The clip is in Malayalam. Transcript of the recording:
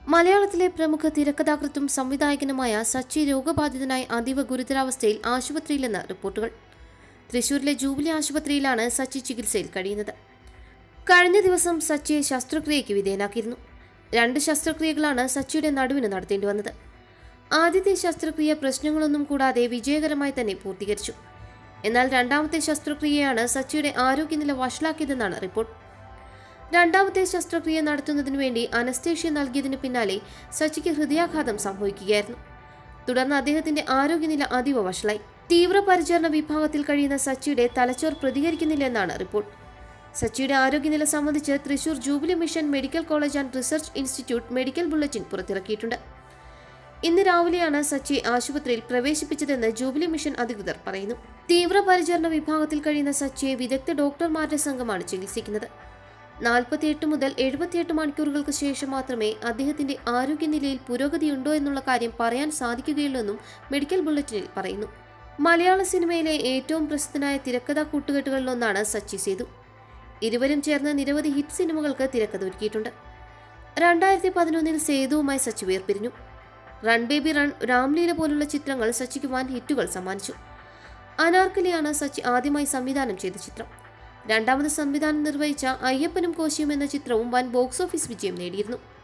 മലയാളത്തിലെ പ്രമുഖ തിരക്കഥാകൃത്തും സംവിധായകനുമായ സച്ചി രോഗബാധിതനായി അതീവ ഗുരുതരാവസ്ഥയിൽ ആശുപത്രിയിലെന്ന് റിപ്പോർട്ടുകൾ തൃശൂരിലെ ജൂബിലി ആശുപത്രിയിലാണ് സച്ചി ചികിത്സയിൽ കഴിയുന്നത് കഴിഞ്ഞ ദിവസം സച്ചിയെ ശസ്ത്രക്രിയയ്ക്ക് വിധേയനാക്കിയിരുന്നു രണ്ട് ശസ്ത്രക്രിയകളാണ് സച്ചിയുടെ നടുവിന് നടത്തേണ്ടി വന്നത് ആദ്യത്തെ ശസ്ത്രക്രിയ പ്രശ്നങ്ങളൊന്നും കൂടാതെ വിജയകരമായി തന്നെ പൂർത്തീകരിച്ചു എന്നാൽ രണ്ടാമത്തെ ശസ്ത്രക്രിയയാണ് സച്ചിയുടെ ആരോഗ്യനില വഷളാക്കിയതെന്നാണ് റിപ്പോർട്ട് രണ്ടാമത്തെ ശസ്ത്രക്രിയ നടത്തുന്നതിനു വേണ്ടി അനസ്തേഷ്യ നൽകിയതിനു പിന്നാലെ സച്ചിക്ക് ഹൃദയാഘാതം സംഭവിക്കുകയായിരുന്നു തുടർന്ന് അദ്ദേഹത്തിന്റെ ആരോഗ്യനില അതീവ വഷളായി തീവ്രപരിചരണ വിഭാഗത്തിൽ കഴിയുന്ന സച്ചിയുടെ തലച്ചോർ പ്രതികരിക്കുന്നില്ലെന്നാണ് റിപ്പോർട്ട് സച്ചിയുടെ ആരോഗ്യനില സംബന്ധിച്ച് Thrissur Jubilee Mission Medical College and Research Institute medical bulletin പുറത്തിറക്കിയിട്ടുണ്ട് ഇന്ന് രാവിലെയാണ് സച്ചി ആശുപത്രിയിൽ പ്രവേശിപ്പിച്ചതെന്ന് ജൂബിലി മിഷൻ അധികൃതർ പറയുന്നു തീവ്രപരിചരണ വിഭാഗത്തിൽ കഴിയുന്ന സച്ചിയെ വിദഗ്ധ ഡോക്ടർമാരുടെ സംഘമാണ് ചികിത്സിക്കുന്നത് നാൽപ്പത്തിയെട്ട് മുതൽ എഴുപത്തിയെട്ട് മണിക്കൂറുകൾക്ക് ശേഷം മാത്രമേ അദ്ദേഹത്തിന്റെ ആരോഗ്യനിലയിൽ പുരോഗതിയുണ്ടോ എന്നുള്ള കാര്യം പറയാൻ സാധിക്കുകയുള്ളൂവെന്നും മെഡിക്കൽ ബുള്ളറ്റിനിൽ പറയുന്നു മലയാള സിനിമയിലെ ഏറ്റവും പ്രസിദ്ധനായ തിരക്കഥാ കൂട്ടുകെട്ടുകളിലൊന്നാണ് സച്ചി സേതു ഇരുവരും ചേർന്ന് നിരവധി ഹിറ്റ് സിനിമകൾക്ക് തിരക്കഥ ഒരുക്കിയിട്ടുണ്ട് രണ്ടായിരത്തി പതിനൊന്നിൽ സേതുവുമായി സച്ചി വേർപിരിഞ്ഞു റൺ ബേബി റൺ രാംലീല പോലുള്ള ചിത്രങ്ങൾ സച്ചിക്ക് വൻ ഹിറ്റുകൾ സമ്മാനിച്ചു അനാർക്കലിയാണ് സച്ചി ആദ്യമായി സംവിധാനം ചെയ്ത ചിത്രം രണ്ടാമത് സംവിധാനം നിർവഹിച്ച അയ്യപ്പനും കോശിയും എന്ന ചിത്രവും വൻ ബോക്സ് ഓഫീസ് വിജയം നേടിയിരുന്നു